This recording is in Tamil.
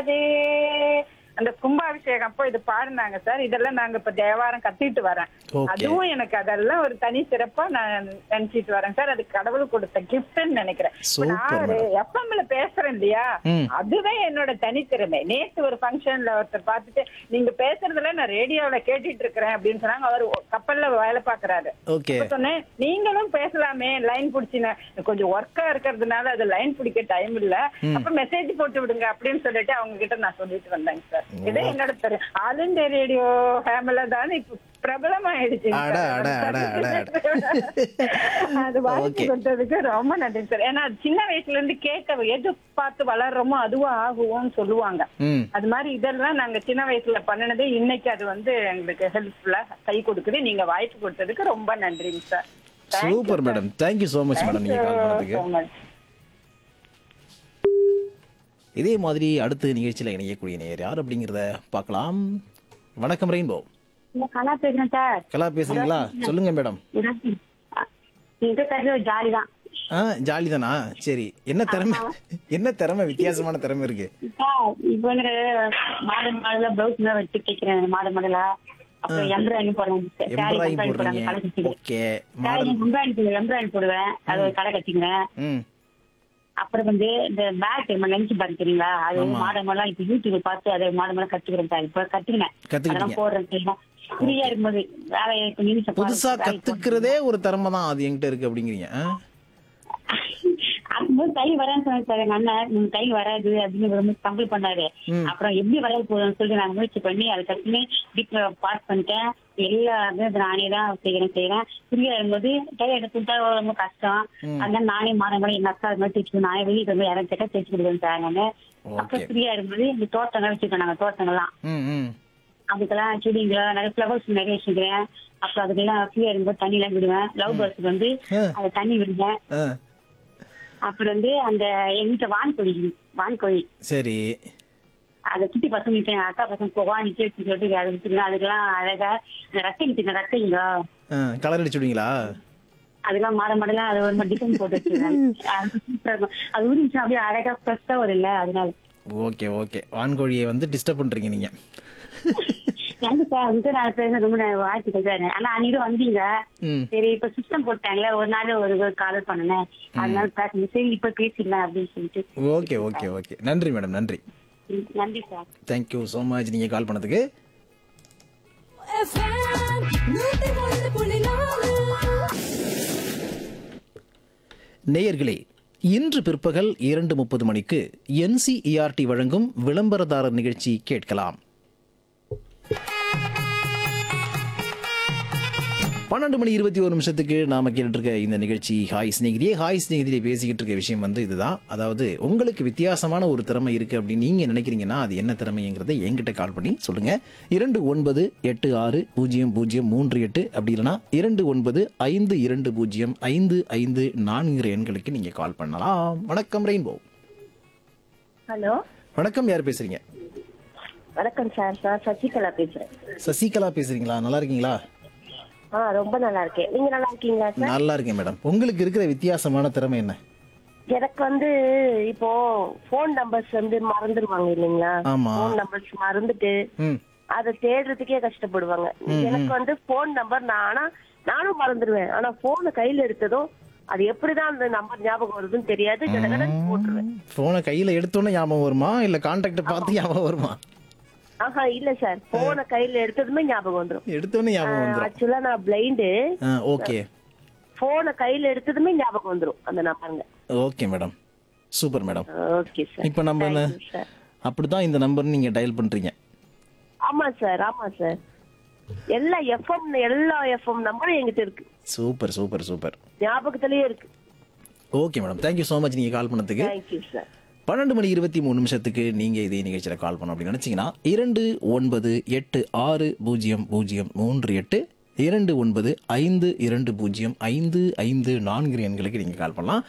வந்ததே அந்த கும்பாபிஷேகம் அப்போ இது பாடினாங்க சார் இதெல்லாம் நாங்க இப்ப தேவாரம் கத்திட்டு வரேன் Okay. அதுவும் எனக்கு அதெல்லாம் ஒரு தனி சிறப்பா நான் நினைச்சிட்டு வரேன் சார் அது கடவுள் கொடுத்த கிஃப்ட்னு நினைக்கிறேன் இப்ப Super, நான் ஒரு எஃப்எம்ல பேசுறேன் இல்லையா ம். அதுவே என்னோட தனித்திறமை நேத்து ஒரு ஃபங்க்ஷன்ல ஒருத்தர் பார்த்துட்டு நீங்க பேசுறதுல நான் ரேடியோல கேட்டுட்டு இருக்கிறேன் அப்படின்னு சொன்னாங்க அவர் கப்பல்ல வேலை பாக்குறாரு ஓகே அப்ப சொன்னேன் நீங்களும் பேசலாமே லைன் புடிச்சின கொஞ்சம் ஒர்க்கா இருக்கிறதுனால அது லைன் பிடிக்க டைம் இல்ல அப்ப மெசேஜ் போட்டு விடுங்க அப்படின்னு சொல்லிட்டு அவங்க கிட்ட நான் சொல்லிட்டு வந்தேங்க சார் இதே என்னோட தெரியும் ஆல் இந்தியா ரேடியோ ஃபேமில தானே இப்ப பிரபலமாயிடுச்சு அட, அட, அட, அட, அது வாய்ப்பு Okay. கொடுத்ததுக்கு ரொம்ப நன்றி சார் ஏன்னா சின்ன வயசுல இருந்து கேட்க எது பார்த்து வளர்றோமோ அதுவும் ஆகுவோம்னு சொல்லுவாங்க ம் அது மாதிரி இதெல்லாம் நாங்க சின்ன வயசுல பண்ணினது இன்னைக்கு அது வந்து எங்களுக்கு ஹெல்ப்ஃபுல்லா கை கொடுக்குது நீங்க வாய்ப்பு கொடுத்ததுக்கு ரொம்ப நன்றிங்க sir super madam thank you so much madam நீங்க கால் பண்ணதுக்கு இதே மாதிரி அடுத்த நிகழ்ச்சியில் இணையக்கூடிய நேர் யார் அப்படிங்கிறத பார்க்கலாம் வணக்கம் ரெயின்போ கலா பேசுறேன் சார் கலா பேசுறீங்களா சொல்லுங்க மேடம் இது பேசுறது ஜாலி தான் ஆ ஜாலி தானா சரி என்ன திறமை என்ன திறமை வித்தியாசமான திறமை இருக்கு சார் இப்போ வந்து மாடல் மாடலா பிளவுஸ் தான் வச்சு தைக்கிறேன் மாடல் மாடலா அப்புறம் எம்ப்ராய்டிங் போடுறேன் எம்ப்ராய்டிங் போடுறீங்க கடை கட்டிக்கிறேன் ஓகே மாடல் எம்ப்ராய்டிங் போடுவேன் எம்ப்ராய்டிங் போடுவேன் அது ஒரு கடை கட்டிக்கிறேன் ம் அப்புறம் வந்து இந்த பேக் நம்ம லஞ்ச் பேக் தெரியுங்களா அது மாடல் மாடலாம் இப்ப யூடியூப் பார்த்து அதை மாடல் மாடல் கத்துக்கிறேன் சார் இப்ப கத்துக்கினேன் கத்துக்கிட்டீங்க. அதெல்லாம் போடுறேன் சரிங்களா? ஃப்ரீயா இருக்கும்போது வேலையை இப்ப நியூஸ் புதுசா கத்துக்கிறதே ஒரு திறமை தான் அது என்கிட்ட இருக்கு அப்படிங்கிறீங்க ஆ? அப்போ கை வரேன்னு சொன்னாங்க சார் எங்க அண்ணன் உங்க கை வராது அப்படின்னு ரொம்ப கம்பல் பண்ணாரு அப்புறம் எப்படி வராது போதும்னு சொல்லிட்டு நான் முயற்சி பண்ணி அதை கட்டுனு டிப்ல பாஸ் பண்ணிட்டேன் எல்லா இது நானே தான் செய்யறேன் செய்யறேன் ஃப்ரீயா இருக்கும்போது கை எடுத்து கொடுத்தா ரொம்ப கஷ்டம் அதனால நானே மாற மாற எங்க அக்கா அது மாதிரி தைச்சு நானே வெளியே வந்து யாரும் கேட்டா தைச்சு கொடுக்குறேன் சார் நானு அப்புறம் ஃப்ரீயா இருக்கும்போது இந்த தோட்டங்கள் வச்சுக்கோம் நாங்க தோட்டங்கள்லாம் ம் ம் அதுக்கெல்லாம் செடிங்களா நிறைய ஃபிளவர்ஸ் நிறைய வச்சுக்கிறேன் அப்புறம் அதுக்கெல்லாம் ஃப்ரீயா இருக்கும்போது தண்ணி எல்லாம் விடுவேன் லவ் பேர்ட்ஸ்க்கு வந்து அதை தண்ணி விடுவேன் ஆ அப்புறம் வந்து அந்த எங்க வீட்டுல வான்கோழி இருக்கு. வான்கோழி சரி அதை சுத்தி பசங்க கிட்ட எங்க அக்கா பசங்க போவா நிக்க வச்சு சொல்லிட்டு அதை வச்சுருங்க அதுக்கெல்லாம் அழகா இந்த ரத்தை நிற்கிற ரத்தைங்களா ஆ கலர் அடிச்சு விடுவீங்களா அதெல்லாம் மாட மாடலாம் அது ஒரு மாதிரி டிசைன் போட்டு வச்சிருக்கேன் அது சூப்பரா இருக்கும் அது உரிஞ்சு அப்படியே அழகா ஃப்ரெஷ்ஷா வரும் இல்ல அதனால ஓகே ஓகே வான்கோழியை வந்து டிஸ்டர்ப் பண்றீங்க நீங்க எனக்கு சார் வந்து நான் பேச ரொம்ப நான் வாழ்த்துக்கள் சார் ஆனா அன்னைக்கு வந்தீங்க ம் சரி இப்ப சிஸ்டம் போட்டாங்களே ஒரு நாள் ஒரு கால் பண்ணேன் அதனால பேசணும் சரி இப்ப பேசிடலாம் அப்படின்னு சொல்லிட்டு ஓகே ஓகே ஓகே நன்றி மேடம் நன்றி ம், நன்றி சார் தேங்க்யூ ஸோ மச் நீங்கள் கால் பண்ணதுக்கு FM நூத்தி ஒன்று புள்ளி நாலு நேயர்களே இன்று பிற்பகல் இரண்டு முப்பது மணிக்கு என்சிஇஆர்டி வழங்கும் விளம்பரதாரர் நிகழ்ச்சி கேட்கலாம் பன்னெண்டு மணி இருபத்தி ஒரு நிமிஷத்துக்கு நாம கேட்டுட்டு இருக்க இந்த நிகழ்ச்சி ஹாய் ஸ்நேகிதியே ஹாய் ஸ்நேகிதியே பேசிக்கிட்டு இருக்க விஷயம் வந்து இதுதான் அதாவது உங்களுக்கு வித்தியாசமான ஒரு திறமை இருக்கு அப்படின்னு நீங்க நினைக்கிறீங்கன்னா அது என்ன திறமைங்கிறத என்கிட்ட கால் பண்ணி சொல்லுங்க இரண்டு ஒன்பது எட்டு ஆறு பூஜ்ஜியம் பூஜ்ஜியம் மூன்று எட்டு அப்படி இல்லைன்னா இரண்டு ஒன்பது ஐந்து இரண்டு பூஜ்ஜியம் ஐந்து ஐந்து நான்கிற எண்களுக்கு நீங்க கால் பண்ணலாம் வணக்கம் ரெயின்போ ஹலோ வணக்கம் யார் பேசுறீங்க வணக்கம் சார் நான் சசிகலா பேசுறேன் சசிகலா பேசுறீங்களா நல்லா இருக்கீங்களா ஆ ரொம்ப நல்லா இருக்கேன் நீங்க நல்லா இருக்கீங்களா சார் நல்லா இருக்கேன் மேடம் உங்களுக்கு இருக்கிற வித்தியாசமான திறமை என்ன எனக்கு வந்து இப்போ ஃபோன் நம்பர்ஸ் வந்து மறந்துடுவாங்க இல்லைங்களா ஆமா. ஃபோன் நம்பர்ஸ் மறந்துட்டு ம் அதை தேடுறதுக்கே கஷ்டப்படுவாங்க எனக்கு வந்து ஃபோன் நம்பர் நான் ஆனா நானும் மறந்துடுவேன் ஆனா போனை கையில எடுத்ததும் அது எப்படிதான் அந்த நம்பர் ஞாபகம் வருதுன்னு தெரியாது கடகடன்னு போட்டுருவேன் போனை கையில எடுத்தோன்னே ஞாபகம் வருமா இல்ல கான்டாக்ட பார்த்து ஞாபகம் வருமா ஆஹா இல்ல சார் போனை கையில எடுத்ததுமே ஞாபகம் வந்துடும் எடுத்தோன்னே ஞாபகம் வந்துடும் ஆக்சுவலா நான் பிளைண்டு ஓகே போனை கையில எடுத்ததுமே ஞாபகம் வந்துடும் அந்த நம்பருங்க okay madam super madam okay sir இப்போ நம்ம என்ன Thank you, sir. அப்படிதான் இந்த நம்பர் நீங்க டயல் பண்றீங்க ஆமா சார் ஆமா சார் எல்லா எஃப்எம் எல்லா எஃப்எம் நம்பரும் எங்கிட்ட இருக்கு சூப்பர் சூப்பர் சூப்பர் ஞாபகத்திலேயே இருக்கு okay madam thank you so much நீங்க கால் பண்ணதுக்கு தேங்க்யூ சார் பன்னெண்டு மணி இருபத்தி மூணு நிமிஷத்துக்கு நீங்க இதே நிகழ்ச்சியில கால் பண்ணணும் அப்படின்னு நினைச்சீங்கன்னா இரண்டு ஒன்பது எட்டு ஆறு பூஜ்ஜியம் பூஜ்ஜியம் மூன்று எட்டு இரண்டு ஒன்பது ஐந்து இரண்டு பூஜ்ஜியம் ஐந்து ஐந்து நான்கு எண்களுக்கு நீங்க கால் பண்ணலாம்